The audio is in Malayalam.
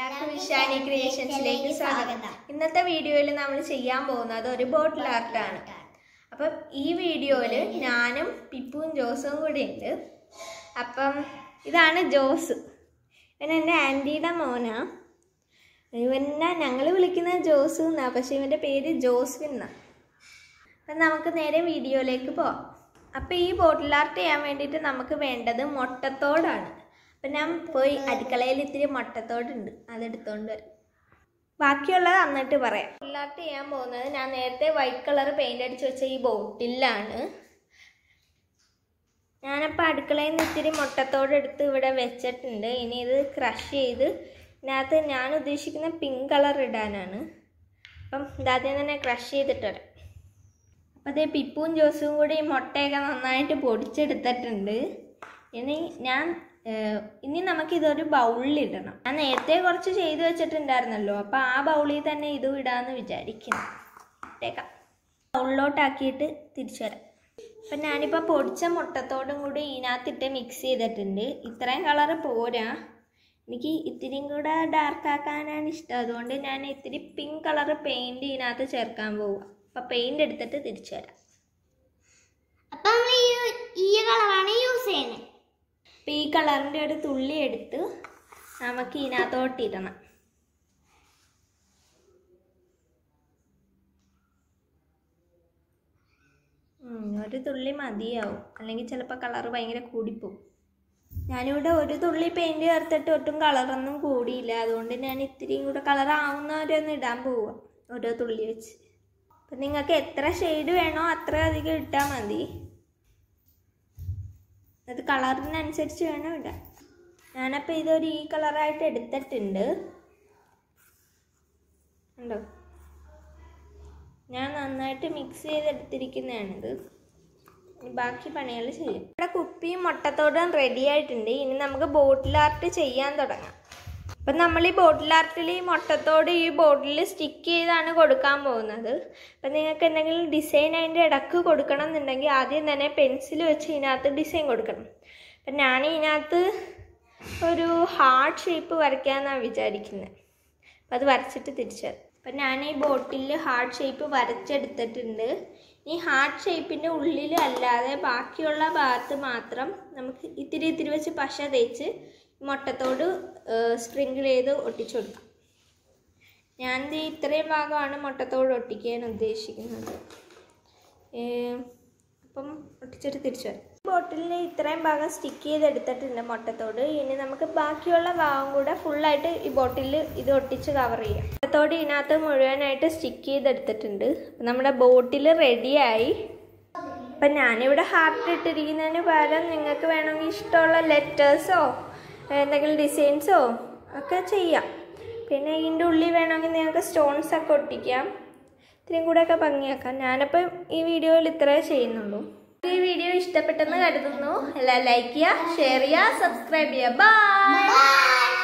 എല്ലാവർക്കും വിഷാനി ക്രിയേഷൻസിലേക്ക് സ്വാഗതം ഇന്നത്തെ വീഡിയോയിൽ നമ്മൾ ചെയ്യാൻ പോകുന്നത് ഒരു ബോട്ടിൽ ആർട്ടാണ് അപ്പം ഈ വീഡിയോയിൽ ഞാനും പിപ്പും ജോസും കൂടി ഉണ്ട് അപ്പം ഇതാണ് ജോസ് ഇവൻ എൻ്റെ ആൻറ്റിയുടെ മോനാ ഇവനെ ഞങ്ങൾ വിളിക്കുന്നത് ജോസ് എന്നാ പക്ഷെ ഇവൻ്റെ പേര് ജോസ്വിൻ എന്നാ അപ്പം നമുക്ക് നേരെ വീഡിയോയിലേക്ക് പോവാം അപ്പം ഈ ബോട്ടിൽ ആർട്ട് ചെയ്യാൻ വേണ്ടിയിട്ട് നമുക്ക് വേണ്ടത് മുട്ടത്തോടാണ് അപ്പം ഞാൻ പോയി അടുക്കളയിൽ ഇത്തിരി മുട്ടത്തോടുണ്ട് അതെടുത്തോണ്ട് വരും ബാക്കിയുള്ളത് എന്നിട്ട് പറയാം ബോട്ടിൽ ആർട്ട് ചെയ്യാൻ പോകുന്നത് ഞാൻ നേരത്തെ വൈറ്റ് കളർ പെയിൻ്റ് അടിച്ച് വെച്ച ഈ ബോട്ടിലാണ് ഞാനപ്പോൾ അടുക്കളയിൽ നിന്ന് ഇത്തിരി മുട്ടത്തോട് എടുത്ത് ഇവിടെ വെച്ചിട്ടുണ്ട് ഇനി ഇത് ക്രഷ് ചെയ്ത് ഇതിനകത്ത് ഞാൻ ഉദ്ദേശിക്കുന്ന പിങ്ക് കളർ ഇടാനാണ് അപ്പം ഇതാദ്യം തന്നെ ക്രഷ് ചെയ്തിട്ട് വരാം അപ്പം അതേ പിപ്പും ജോസും കൂടി ഈ മുട്ടയൊക്കെ നന്നായിട്ട് പൊടിച്ചെടുത്തിട്ടുണ്ട് ഇനി ഞാൻ ഏഹ്, ഇനി നമുക്ക് ഇതൊരു ബൗളിലിടണം ഞാൻ നേരത്തെ കുറച്ച് ചെയ്ത് വെച്ചിട്ടുണ്ടായിരുന്നല്ലോ അപ്പം ആ ബൗളിൽ തന്നെ ഇതും ഇടാമെന്ന് വിചാരിക്കുന്നു ഇട്ടേക്കാം ബൗളിലോട്ടാക്കിയിട്ട് തിരിച്ചു വരാം അപ്പം ഞാനിപ്പോൾ പൊടിച്ച മുട്ടത്തോടും കൂടി ഇതിനകത്തിട്ട് മിക്സ് ചെയ്തിട്ടുണ്ട് ഇത്രയും കളറ് പോരാ എനിക്ക് ഇത്തിരിയും കൂടെ ഡാർക്ക് ആക്കാനാണ് ഇഷ്ടം അതുകൊണ്ട് ഞാൻ ഇത്തിരി പിങ്ക് കളർ പെയിൻറ് ഇതിനകത്ത് ചേർക്കാൻ പോവുക അപ്പം പെയിൻറ് എടുത്തിട്ട് തിരിച്ചു വരാം അപ്പൊ നമ്മൾ ഈ ഈ കളറാണ് യൂസ് ചെയ്യുന്നത് അപ്പം ഈ കളറിൻ്റെ ഒരു തുള്ളി എടുത്ത് നമുക്ക് ഇതിനകത്തോട്ട് ഇടണം ഉം, ഒരു തുള്ളി മതിയാവും അല്ലെങ്കിൽ ചിലപ്പോൾ കളറ് ഭയങ്കര കൂടിപ്പോവും ഞാനിവിടെ ഒരു തുള്ളി പെയിൻറ് ചേർത്തിട്ട് ഒട്ടും കളറൊന്നും കൂടിയില്ല അതുകൊണ്ട് ഞാൻ ഇത്തിരിയും കൂടെ കളർ ആവുന്നവരെ ഒന്ന് ഇടാൻ പോവുക ഓരോ തുള്ളി വെച്ച് അപ്പം നിങ്ങൾക്ക് എത്ര ഷെയ്ഡ് വേണോ അത്ര അധികം ഇട്ടാൽ മതി അത് കളറിനനുസരിച്ച് വേണം ഇടാൻ ഞാനപ്പോൾ ഇതൊരു ഈ കളറായിട്ട് എടുത്തിട്ടുണ്ട് ഉണ്ടോ ഞാൻ നന്നായിട്ട് മിക്സ് ചെയ്തെടുത്തിരിക്കുന്നതാണിത് ഇനി ബാക്കി പണികൾ ചെയ്യും ഇവിടെ കുപ്പിയും മുട്ടത്തോടും റെഡി ആയിട്ടുണ്ട് ഇനി നമുക്ക് ബോട്ടിൽ ആർട്ട് ചെയ്യാൻ തുടങ്ങാം അപ്പം നമ്മൾ ഈ ബോട്ടിൽ ആർട്ടിൽ ഈ മുട്ടത്തോട് ഈ ബോട്ടിൽ സ്റ്റിക്ക് ചെയ്താണ് കൊടുക്കാൻ പോകുന്നത് അപ്പം നിങ്ങൾക്ക് എന്തെങ്കിലും ഡിസൈൻ അതിൻ്റെ ഇടക്ക് കൊടുക്കണം എന്നുണ്ടെങ്കിൽ ആദ്യം തന്നെ പെൻസിൽ വെച്ച് ഇതിനകത്ത് ഡിസൈൻ കൊടുക്കണം അപ്പം ഞാൻ ഇതിനകത്ത് ഒരു ഹാർട്ട് ഷേപ്പ് വരയ്ക്കാമെന്നാണ് വിചാരിക്കുന്നത് അപ്പം അത് വരച്ചിട്ട് തിരിച്ചു തരാം അപ്പം ഞാൻ ഈ ബോട്ടിൽ ഹാർട്ട് ഷേപ്പ് വരച്ചെടുത്തിട്ടുണ്ട് ഈ ഹാർട്ട് ഷേപ്പിൻ്റെ ഉള്ളിൽ അല്ലാതെ ബാക്കിയുള്ള ഭാഗത്ത് മാത്രം നമുക്ക് ഇത്തിരി ഇത്തിരി വെച്ച് പശ തേച്ച് മുട്ടത്തോട് സ്പ്രിങ്കിൾ ചെയ്ത് ഒട്ടിച്ചു കൊടുക്കാം ഞാൻ ദേ ഇത്രയും ഭാഗമാണ് മുട്ടത്തോട് ഒട്ടിക്കാൻ ഉദ്ദേശിക്കുന്നത് ഏം, അപ്പം ഒട്ടിച്ചിട്ട് തിരിച്ചു വരാം ബോട്ടിലിൽ ഇത്രയും ഭാഗം സ്റ്റിക്ക് ചെയ്തെടുത്തിട്ടുണ്ട് മുട്ടത്തോട് ഇനി നമുക്ക് ബാക്കിയുള്ള ഭാഗം കൂടെ ഫുള്ളായിട്ട് ഈ ബോട്ടിലിൽ ഇത് ഒട്ടിച്ച് കവർ ചെയ്യാം മുട്ടത്തോട് ഇതിനകത്ത് മുഴുവനായിട്ട് സ്റ്റിക്ക് ചെയ്തെടുത്തിട്ടുണ്ട് അപ്പം നമ്മുടെ ബോട്ടിൽ റെഡിയായി അപ്പം ഞാനിവിടെ ഹാർട്ട് ഇട്ടിരിക്കുന്നതിന് പകരം നിങ്ങൾക്ക് വേണമെങ്കിൽ ഇഷ്ടമുള്ള ലെറ്റേഴ്സോ എന്തെങ്കിലും ഡിസൈൻസോ ഒക്കെ ചെയ്യാം പിന്നെ ഇതിൻ്റെ ഉള്ളിൽ വേണമെങ്കിൽ നിങ്ങൾക്ക് സ്റ്റോൺസ് ഒക്കെ ഒട്ടിക്കാം ഇത്രയും കൂടെയൊക്കെ ഭംഗിയാക്കാം ഞാനപ്പോൾ ഈ വീഡിയോയിൽ ഇത്രേ ചെയ്യുന്നുള്ളൂ ഈ വീഡിയോ ഇഷ്ടപ്പെട്ടെന്ന് കരുതുന്നു എല്ലാം ലൈക്ക് ചെയ്യുക ഷെയർ ചെയ്യുക സബ്സ്ക്രൈബ് ചെയ്യുക ബൈ ബൈ